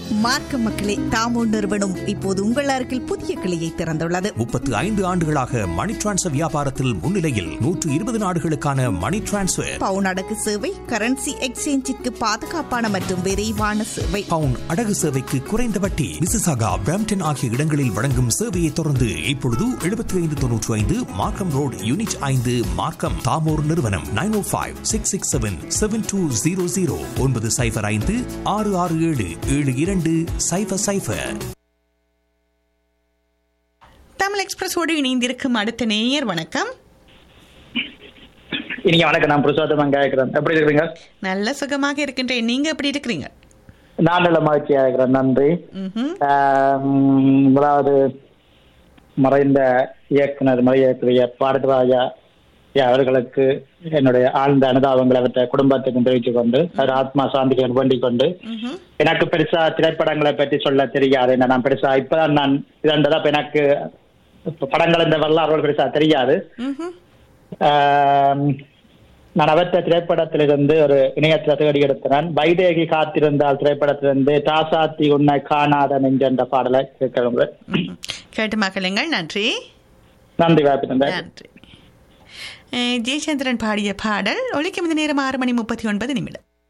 மார்க்க மக்களே தாமோ நிறுவனம் இப்போது உங்கள் அருகில் புதிய கிளையை திறந்துள்ளது முப்பத்து ஐந்து ஆண்டுகளாக மணி டிரான்ஸ்ஃபர் வியாபாரத்தில் முன்னிலையில் நூற்று இருபது நாடுகளுக்கான மணி டிரான்ஸ்ஃபர் பவுன் அடகு சேவை கரன்சி எக்ஸ்சேஞ்சிற்கு பாதுகாப்பான மற்றும் விரைவான சேவை பவுன் அடகு சேவைக்கு குறைந்த வட்டி மிசிசாகா பிராம்டன் ஆகிய இடங்களில் வழங்கும் சேவையை தொடர்ந்து இப்பொழுது எழுபத்தி ஐந்து தொன்னூற்றி ஐந்து மார்க்கம் ரோடு யூனிட் ஐந்து மார்க்கம் தாமோர் நிறுவனம் nine O five six six seven seven two zero zero ஒன்பது சைஃபர் ஐந்து ஆறு ஆறு ஏழு ஏழு இரண்டு சைஃபர் சைஃபர் தமிழ் எக்ஸ்பிரஸோடு இணைந்திருக்கும் அடுத்த நேயர் வணக்கம் இனிங்க வணக்கம் நான் புருஷோத்தமன் கேட்கிறேன் எப்படி இருக்கிறீங்க நல்ல சுகமாக இருக்கின்றேன் நீங்க எப்படி இருக்கிறீங்க நான் நல்ல மகிழ்ச்சியா இருக்கிறேன் நன்றி ம்ஹும். ஆம், முதலாவது மறைந்த இயக்குனர் மறை இயக்குனர் பாரதிராஜா ஐயா அவர்களுக்கு என்னுடைய ஆழ்ந்த அனுதாபங்களை அவற்றை குடும்பத்துக்கும் தெரிவித்துக் கொண்டு அவர் ஆத்மா சாந்திகள் வேண்டிக் கொண்டு ம்ஹும். எனக்கு பெருசா திரைப்படங்களை பற்றி சொல்ல தெரியாது என்ன நான் பெருசா இப்பதான் நான் இதன்றதா இப்ப எனக்கு இப்ப படங்கள் இந்த வரலாறுகள் பெருசா தெரியாது ம்ஹும். ஆம், நான் அவற்ற திரைப்படத்திலிருந்து ஒரு இணையத்தில் தேடி எடுத்தேன் வைதேகி காத்திருந்தால் திரைப்படத்திலிருந்து தாசாத்தி உன்னை காணாத நெஞ்சென்ற பாடலை கேட்கிறோம் ம்ஹும். கேட்டு மகளுங்கள் நன்றி நன்றி வாய்ப்பு தந்தேன் நன்றி அஹ், ஜெயச்சந்திரன் பாடிய பாடல் ஒழிக்கும் இந்த நேரம் ஆறு மணி முப்பத்தி ஒன்பது நிமிடம்